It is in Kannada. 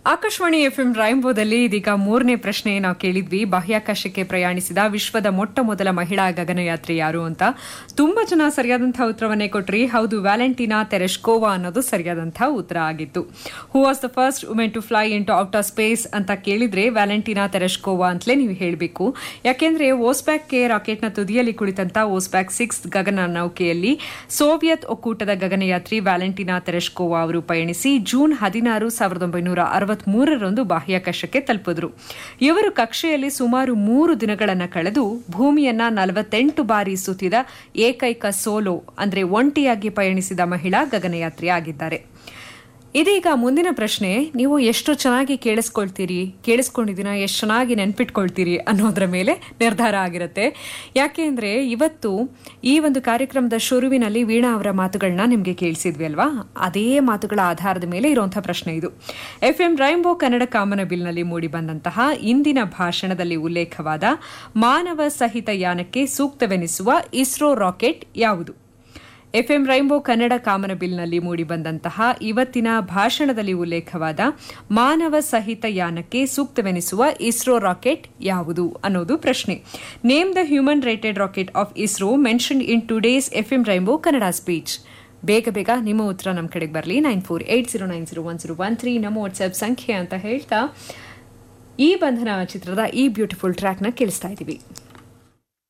ಆಕಾಶವಾಣಿ ಎಫ್ಎಂ ರೈಂಬೋದಲ್ಲಿ ಇದೀಗ ಮೂರನೇ ಪ್ರಶ್ನೆ ನಾವು ಕೇಳಿದ್ವಿ ಬಾಹ್ಯಾಕಾಶಕ್ಕೆ ಪ್ರಯಾಣಿಸಿದ ವಿಶ್ವದ ಮೊಟ್ಟ ಮೊದಲ ಮಹಿಳಾ ಗಗನಯಾತ್ರಿ ಯಾರು ಅಂತ ತುಂಬಾ ಜನ ಸರಿಯಾದಂತಹ ಉತ್ತರವನ್ನೇ ಕೊಟ್ರಿ ಹೌದು ವ್ಯಾಲೆಂಟಿನಾ ತೆರೆಶ್ಕೋವಾ ಅನ್ನೋದು ಸರಿಯಾದಂತಹ ಉತ್ತರ ಆಗಿತ್ತು who was the first women to fly into outer space ಅಂತ ಕೇಳಿದ್ರೆ ವ್ಯಾಲೆಂಟಿನಾ ತೆರೆಶ್ಕೋವಾ ಅಂತಲೇ ನೀವು ಹೇಳಬೇಕು ಯಾಕೆಂದ್ರೆ ಓಸ್ಬ್ಯಾಕ್ ಕೆ ರಾಕೆಟ್ನ ತುದಿಯಲ್ಲಿ ಕುಳಿತಂತ ಓಸ್ಬ್ಯಾಕ್ ಸಿಕ್ಸ್ ಗಗನ ನೌಕೆಯಲ್ಲಿ ಸೋವಿಯತ್ ಒಕ್ಕೂಟದ ಗಗನಯಾತ್ರಿ ವ್ಯಾಲೆಂಟಿನಾ ತೆರೆಶ್ಕೋವಾ ಅವರು ಪಯಣಿಸಿ ಜೂನ್ ಹದಿನಾರು ಸಾವಿರದ ಒಂಬೈನೂರ ಅರವತ್ಮೂರರಂದು ಬಾಹ್ಯಾಕಾಶಕ್ಕೆ ತಲುಪಿದ್ರು ಇವರು ಕಕ್ಷೆಯಲ್ಲಿ ಸುಮಾರು ಮೂರು ದಿನಗಳನ್ನು ಕಳೆದು ಭೂಮಿಯನ್ನ ನಲವತ್ತೆಂಟು ಬಾರಿ ಸುತ್ತಿದ ಏಕೈಕ ಸೋಲೋ ಅಂದ್ರೆ ಒಂಟಿಯಾಗಿ ಪಯಣಿಸಿದ ಮಹಿಳಾ ಗಗನಯಾತ್ರಿ ಆಗಿದ್ದಾರೆ ಇದೀಗ ಮುಂದಿನ ಪ್ರಶ್ನೆ ನೀವು ಎಷ್ಟು ಚೆನ್ನಾಗಿ ಕೇಳಿಸ್ಕೊಳ್ತೀರಿ ಕೇಳಿಸ್ಕೊಂಡಿದ್ದೀನ ಎಷ್ಟು ಚೆನ್ನಾಗಿ ನೆನ್ಪಿಟ್ಕೊಳ್ತೀರಿ ಅನ್ನೋದ್ರ ಮೇಲೆ ನಿರ್ಧಾರ ಆಗಿರುತ್ತೆ ಯಾಕೆ ಅಂದ್ರೆ ಇವತ್ತು ಈ ಒಂದು ಕಾರ್ಯಕ್ರಮದ ಶುರುವಿನಲ್ಲಿ ವೀಣಾ ಅವರ ಮಾತುಗಳನ್ನ ನಿಮಗೆ ಕೇಳಿಸಿದ್ವಿ ಅಲ್ವಾ ಅದೇ ಮಾತುಗಳ ಆಧಾರದ ಮೇಲೆ ಇರುವಂತಹ ಪ್ರಶ್ನೆ ಇದು ಎಫ್ ಎಂ ರೈಂಬೋ ಕನ್ನಡ ಕಾಮನಬಿಲ್ನಲ್ಲಿ ಮೂಡಿ ಬಂದಂತಹ ಇಂದಿನ ಭಾಷಣದಲ್ಲಿ ಉಲ್ಲೇಖವಾದ ಮಾನವ ಸಹಿತ ಯಾನಕ್ಕೆ ಸೂಕ್ತವೆನಿಸುವ ಇಸ್ರೋ ರಾಕೆಟ್ ಯಾವುದು ಎಫ್ಎಂ ರೈಂಬೋ ಕನ್ನಡ ಕಾಮನಬಿಲ್ನಲ್ಲಿ ಮೂಡಿಬಂದಂತಹ ಇವತ್ತಿನ ಭಾಷಣದಲ್ಲಿ ಉಲ್ಲೇಖವಾದ ಮಾನವ ಸಹಿತ ಯಾನಕ್ಕೆ ಸೂಕ್ತವೆನಿಸುವ ಇಸ್ರೋ ರಾಕೆಟ್ ಯಾವುದು ಅನ್ನೋದು ಪ್ರಶ್ನೆ name the human rated rocket of ISRO mention in today's FM rainbow Kannada speech ಬೇಗ ಬೇಗ ನಿಮ್ಮ ಉತ್ತರ ನಮ್ಮ ಕಡೆಗೆ ಬರಲಿ nine four eight zero nine zero one zero one three ನಮ್ಮ ವಾಟ್ಸ್ಆಪ್ ಸಂಖ್ಯೆ ಅಂತ ಹೇಳ್ತಾ ಈ ಬಂಧನ ಚಿತ್ರದ ಈ ಬ್ಯೂಟಿಫುಲ್ ಟ್ರ್ಯಾಕ್ನ ಕೇಳಿಸ್ತಾ ಇದ್ದೀವಿ